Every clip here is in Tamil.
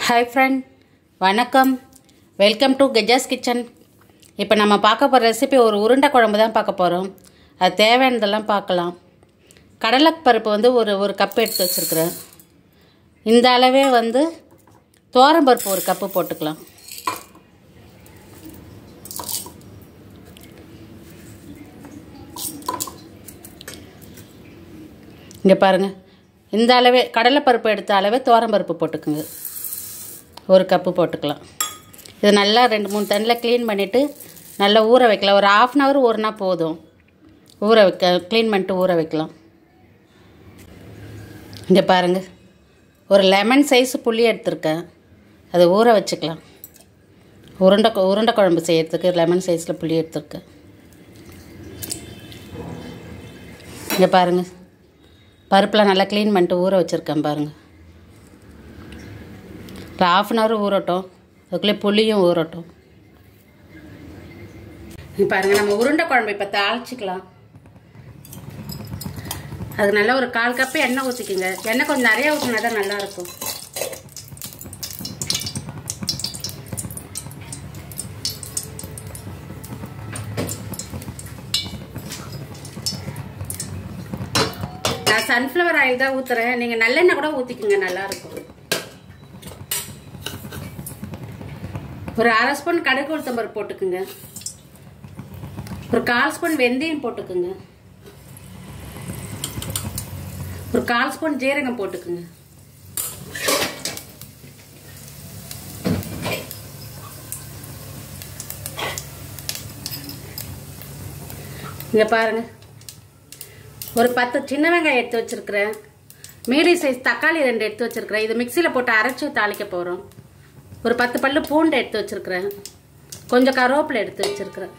ஹாய் ஃப்ரெண்ட் வணக்கம் வெல்கம் டு கெஜாஸ் கிச்சன் இப்போ நம்ம பார்க்க போகிற ரெசிபி ஒரு உருண்டை குழம்பு தான் பார்க்க போகிறோம் அது தேவையானதெல்லாம் பார்க்கலாம் கடலைப்பருப்பு வந்து ஒரு ஒரு கப் எடுத்து வச்சுருக்குறேன் இந்த அளவே வந்து பருப்பு ஒரு கப்பு போட்டுக்கலாம் இங்கே பாருங்கள் இந்த அளவே கடலைப்பருப்பு எடுத்த அளவே பருப்பு போட்டுக்குங்க ஒரு கப்பு போட்டுக்கலாம் இது நல்லா ரெண்டு மூணு தண்ணியில் க்ளீன் பண்ணிவிட்டு நல்லா ஊற வைக்கலாம் ஒரு ஆஃப் அன் ஹவர் ஊறினா போதும் ஊற வைக்க க்ளீன் பண்ணிட்டு ஊற வைக்கலாம் இங்கே பாருங்கள் ஒரு லெமன் சைஸ் புளி எடுத்திருக்கேன் அதை ஊற வச்சுக்கலாம் உருண்டை கொ- உருண்டை குழம்பு செய்யறதுக்கு லெமன் சைஸில் புளி எடுத்திருக்கேன் இங்கே பாருங்கள் பருப்புலாம் நல்லா க்ளீன் பண்ணிட்டு ஊற வச்சுருக்கேன் பாருங்கள் ஒரு ஆஃப் அன் ஹவர் ஊறட்டும் அதுக்குள்ளே புளியும் ஊறட்டும் இங்க பாருங்கள் நம்ம உருண்டை குழம்பு இப்போ தாளிச்சிக்கலாம் அது நல்லா ஒரு கால் கப்பு எண்ணெய் ஊற்றிக்குங்க எண்ணெய் கொஞ்சம் நிறைய ஊற்றினா தான் நல்லாயிருக்கும் நான் சன்ஃப்ளவர் ஆயில் தான் ஊற்றுறேன் நீங்கள் நல்லெண்ணெய் கூட ஊற்றிக்குங்க நல்லாயிருக்கும் ஒரு அரை ஸ்பூன் கடுகு உளுத்தம்பருப்பு போட்டுக்குங்க ஒரு கால் ஸ்பூன் வெந்தயம் போட்டுக்குங்க ஒரு கால் ஸ்பூன் ஜீரகம் போட்டுக்குங்க இங்க பாருங்க ஒரு பத்து சின்ன வெங்காயம் எடுத்து வச்சிருக்கிறேன் மீடியம் சைஸ் தக்காளி ரெண்டு எடுத்து வச்சிருக்கிறேன் இது மிக்சியில் போட்டு அரைச்சி தாளிக்க போகிறோம் ஒரு பத்து பல்லு பூண்டு எடுத்து வச்சிருக்கிறேன் கொஞ்சம் கருவேப்பிலை எடுத்து வச்சிருக்கிறேன்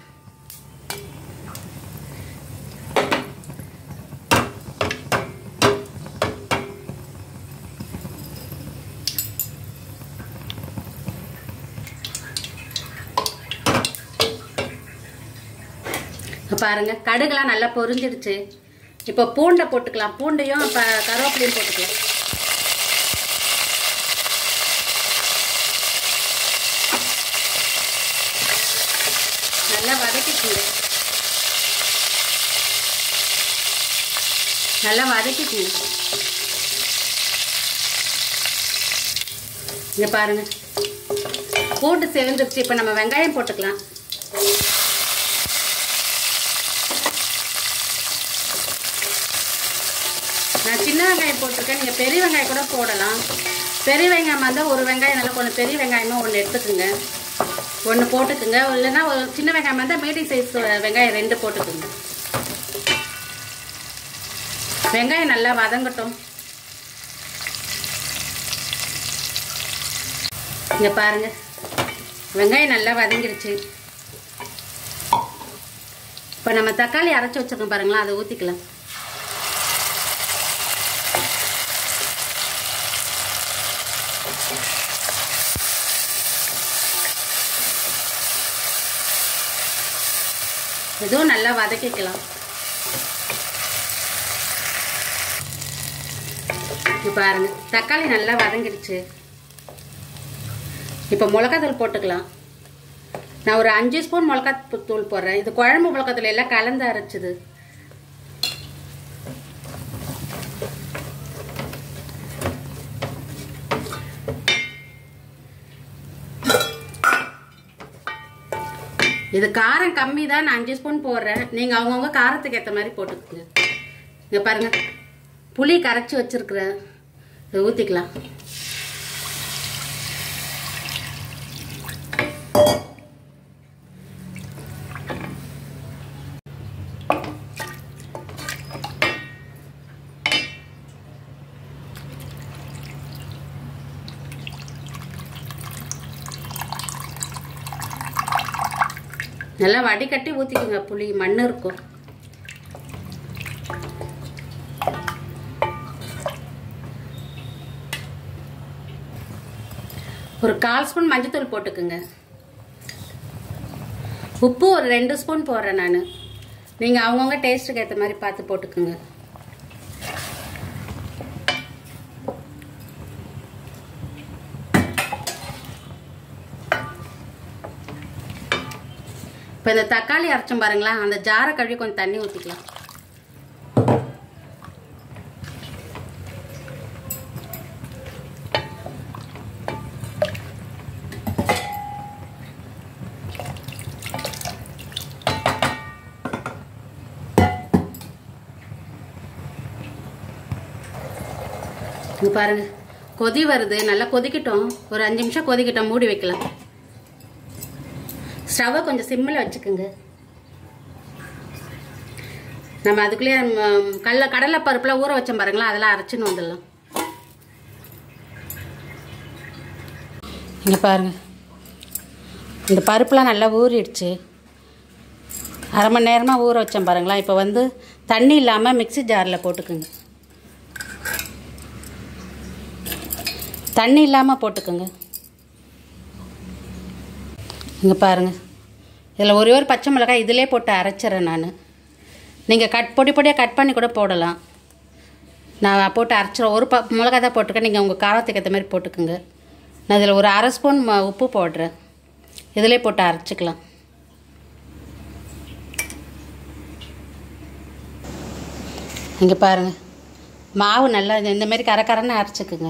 இப்ப பாருங்க கடுகுலாம் நல்லா பொரிஞ்சிடுச்சு இப்போ பூண்டை போட்டுக்கலாம் பூண்டையும் இப்போ கருவேப்பிலையும் போட்டுக்கலாம் நல்லா வதக்கிக்குங்க நல்லா வதக்கிக்குங்க இங்க பாருங்க பூண்டு செவந்துருச்சு இப்போ நம்ம வெங்காயம் போட்டுக்கலாம் நான் சின்ன வெங்காயம் போட்டிருக்கேன் நீங்கள் பெரிய வெங்காயம் கூட போடலாம் பெரிய வெங்காயமாக இருந்தால் ஒரு வெங்காயம் நல்லா கொஞ்சம் பெரிய வெங்காயமாக ஒன்று எடுத்துக்குங்க ஒன்று போட்டுக்குங்க இல்லைன்னா ஒரு சின்ன வெங்காயம் இருந்தால் மீடியம் சைஸ் வெங்காயம் ரெண்டு போட்டுக்குங்க வெங்காயம் நல்லா வதங்கட்டும் இங்கே பாருங்க வெங்காயம் நல்லா வதங்கிருச்சு இப்போ நம்ம தக்காளி அரைச்சி வச்சிருக்கோம் பாருங்களா அதை ஊற்றிக்கலாம் இதுவும் நல்லா வதக்கிக்கலாம் இப்போ பாருங்க தக்காளி நல்லா வதங்கிடுச்சு இப்போ மிளகாத்தூள் போட்டுக்கலாம் நான் ஒரு அஞ்சு ஸ்பூன் மிளகாத்தூள் போடுறேன் இது குழம்பு மிளகாத்தூள் எல்லாம் கலந்து அரைச்சிது இது காரம் கம்மி தான் நான் அஞ்சு ஸ்பூன் போடுறேன் நீங்கள் அவங்கவுங்க காரத்துக்கு ஏற்ற மாதிரி போட்டுக்கோங்க இங்கே பாருங்க புளி கரைச்சி வச்சிருக்கிறேன் இதை ஊற்றிக்கலாம் நல்லா வடிகட்டி ஊற்றிக்கோங்க புளி மண் இருக்கும் ஒரு கால் ஸ்பூன் மஞ்சத்தூள் போட்டுக்குங்க உப்பு ஒரு ரெண்டு ஸ்பூன் போடுறேன் நான் நீங்கள் அவங்கவுங்க டேஸ்ட்டுக்கு ஏற்ற மாதிரி பார்த்து போட்டுக்குங்க இப்போ இந்த தக்காளி அரைச்சோம் பாருங்களா அந்த ஜாரை கழுவி கொஞ்சம் தண்ணி ஊற்றிக்கலாம் இங்க பாருங்க கொதி வருது நல்லா கொதிக்கட்டும் ஒரு அஞ்சு நிமிஷம் கொதிக்கட்டும் மூடி வைக்கலாம் ஸ்டவ்வை கொஞ்சம் சிம்மில் வச்சுக்கோங்க நம்ம அதுக்குள்ளேயே ம், கடல கடலை பருப்புலாம் ஊற வச்சோம் பாருங்களா அதெல்லாம் அரைச்சின்னு வந்துடலாம் இங்கே பாருங்க இந்த பருப்புலாம் நல்லா ஊறிடுச்சு அரை மணி நேரமாக ஊற வச்சேன் பாருங்களா இப்போ வந்து தண்ணி இல்லாமல் மிக்ஸி ஜாரில் போட்டுக்குங்க தண்ணி இல்லாமல் போட்டுக்கோங்க இங்கே பாருங்கள் இதில் ஒரே ஒரு பச்சை மிளகாய் இதிலே போட்டு அரைச்சிட்றேன் நான் நீங்கள் கட் பொடி பொடியாக கட் பண்ணி கூட போடலாம் நான் போட்டு அரைச்சிடும் ஒரு ப மிளகாய் தான் போட்டிருக்கேன் நீங்கள் உங்கள் காரத்துக்கு ஏற்ற மாதிரி போட்டுக்கோங்க நான் இதில் ஒரு அரை ஸ்பூன் ம- உப்பு போடுறேன் இதிலே போட்டு அரைச்சிக்கலாம் இங்கே பாருங்கள் மாவு நல்லா இந்த- இந்த மாதிரி கரக்கரன்னு அரைச்சிக்குங்க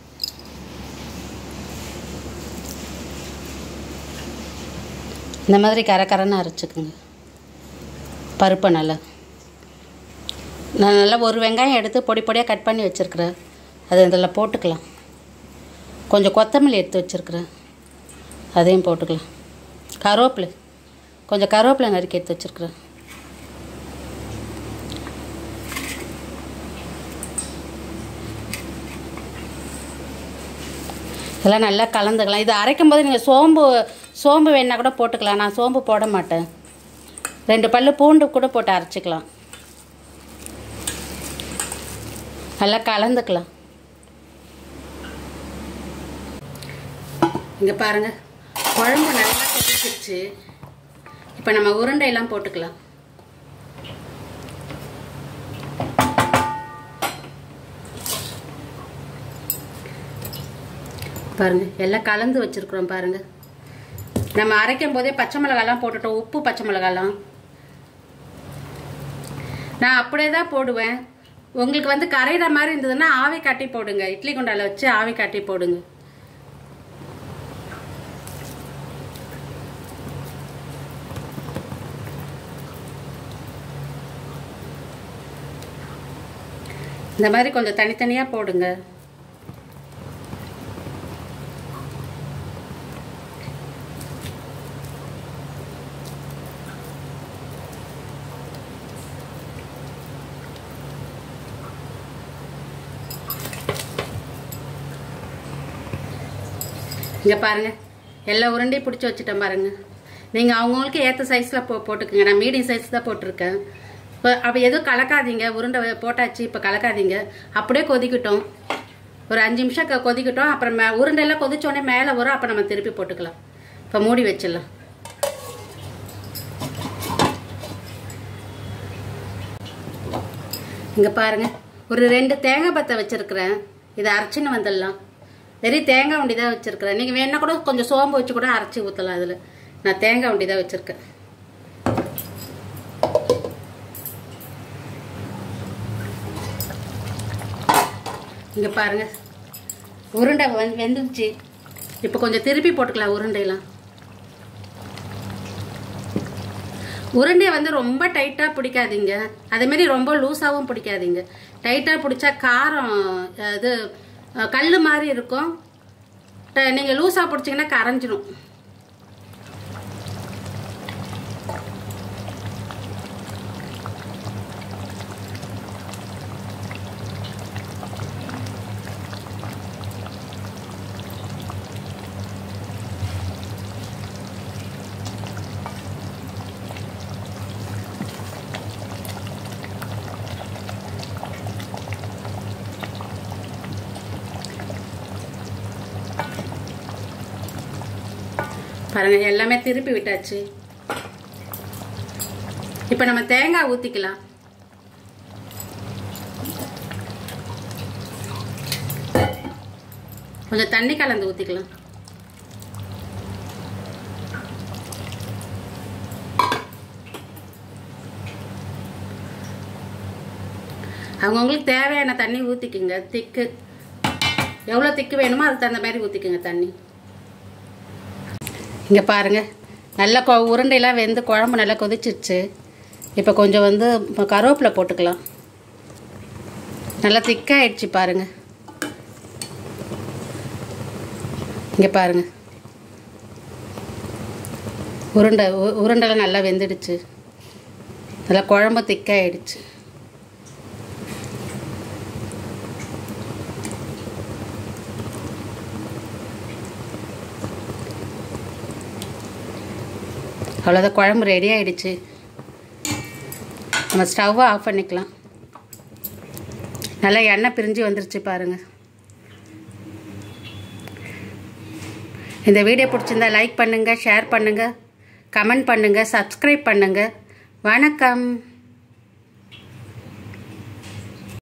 இந்த மாதிரி கரக்கரன்னு அரைச்சிக்குங்க பருப்பை நல்லா நான் நல்லா ஒரு வெங்காயம் எடுத்து பொடி பொடியாக கட் பண்ணி வச்சுருக்கிறேன் அது இதில் போட்டுக்கலாம் கொஞ்சம் கொத்தமல்லி எடுத்து வச்சுருக்கிறேன் அதையும் போட்டுக்கலாம் கருவேப்பிலை கொஞ்சம் கருவேப்பிலை நறுக்கி எடுத்து வச்சுருக்கிறேன் இதெல்லாம் நல்லா கலந்துக்கலாம் இது அரைக்கும் போது நீங்கள் சோம்பு சோம்பு வேணா கூட போட்டுக்கலாம் நான் சோம்பு போட மாட்டேன் ரெண்டு பல்லு பூண்டு கூட போட்டு அரைச்சிக்கலாம் நல்லா கலந்துக்கலாம் இங்கே பாருங்கள் குழம்பு நல்லா கொதிச்சிருச்சு இப்போ நம்ம உருண்டையெல்லாம் போட்டுக்கலாம் பாருங்க எல்லாம் கலந்து வச்சிருக்கிறோம் பாருங்க நம்ம அரைக்கும் போதே பச்சை மிளகாலாம் போட்டுட்டோம் உப்பு பச்சை மிளகாலாம் நான் அப்படியே தான் போடுவேன் உங்களுக்கு வந்து கரையிற மாதிரி இருந்ததுன்னா ஆவி காட்டி போடுங்க இட்லி குண்டால வச்சு ஆவி காட்டி போடுங்க இந்த மாதிரி கொஞ்சம் தனித்தனியாக போடுங்க இங்கே பாருங்க எல்லா உருண்டையும் பிடிச்சி வச்சுட்டேன் பாருங்க நீங்கள் அவங்கவுங்களுக்கு ஏற்ற சைஸில் போ போட்டுக்குங்க நான் மீடியம் சைஸ் தான் போட்டிருக்கேன் இப்போ அப்போ எதுவும் கலக்காதீங்க உருண்டை வே- போட்டாச்சு இப்போ கலக்காதீங்க அப்படியே கொதிக்கட்டும் ஒரு அஞ்சு நிமிஷம் க- கொதிக்கட்டும் அப்புறம் மே உருண்டையெல்லாம் கொதிச்சோடனே மேலே வரும் அப்போ நம்ம திருப்பி போட்டுக்கலாம் இப்போ மூடி வச்சிடலாம் இங்கே பாருங்க ஒரு ரெண்டு தேங்காய் பத்தை வச்சுருக்கிறேன் இதை அரைச்சின்னு வந்துடலாம் வெறும் தேங்காய் வண்டி தான் வச்சுருக்கிறேன் நீங்கள் வேணா கூட கொஞ்சம் சோம்பு வச்சு கூட அரைச்சி ஊற்றலாம் அதில் நான் தேங்காய் வண்டி தான் வச்சுருக்கேன் இங்கே பாருங்க உருண்டை வெந் வெந்துச்சு இப்போ கொஞ்சம் திருப்பி போட்டுக்கலாம் உருண்டையெல்லாம் உருண்டையை வந்து ரொம்ப டைட்டாக பிடிக்காதீங்க அதேமாரி ரொம்ப லூஸாகவும் பிடிக்காதீங்க டைட்டாக பிடிச்சா காரம் இது கல் மாதிரி இருக்கும் நீங்கள் லூஸாக பிடிச்சிங்கன்னா கரைஞ்சிரும் பாருங்க எல்லாமே திருப்பி விட்டாச்சு இப்போ நம்ம தேங்காய் ஊற்றிக்கலாம் கொஞ்சம் தண்ணி கலந்து ஊற்றிக்கலாம் அவங்கவுங்களுக்கு தேவையான தண்ணி ஊற்றிக்குங்க திக்கு எவ்வளோ திக்கு வேணுமோ அதுக்கு தகுந்த மாதிரி ஊற்றிக்குங்க தண்ணி இங்கே பாருங்கள் நல்லா கொ உருண்டையெல்லாம் வெந்து குழம்பு நல்லா கொதிச்சிருச்சு இப்போ கொஞ்சம் வந்து இப்போ கருவேப்பிலை போட்டுக்கலாம் நல்லா திக்காயிடுச்சு பாருங்கள் இங்கே பாருங்கள் உருண்டை உ- உருண்டைலாம் நல்லா வெந்துடுச்சு நல்லா குழம்பு திக்காயிடுச்சு அவ்வளோதான் குழம்பு ரெடி ஆயிடுச்சு நம்ம ஸ்டவ்வை ஆஃப் பண்ணிக்கலாம் நல்லா எண்ணெய் பிரிஞ்சு வந்துருச்சு பாருங்கள் இந்த வீடியோ பிடிச்சிருந்தா லைக் பண்ணுங்கள் ஷேர் பண்ணுங்கள் கமெண்ட் பண்ணுங்கள் சப்ஸ்கிரைப் பண்ணுங்கள் வணக்கம்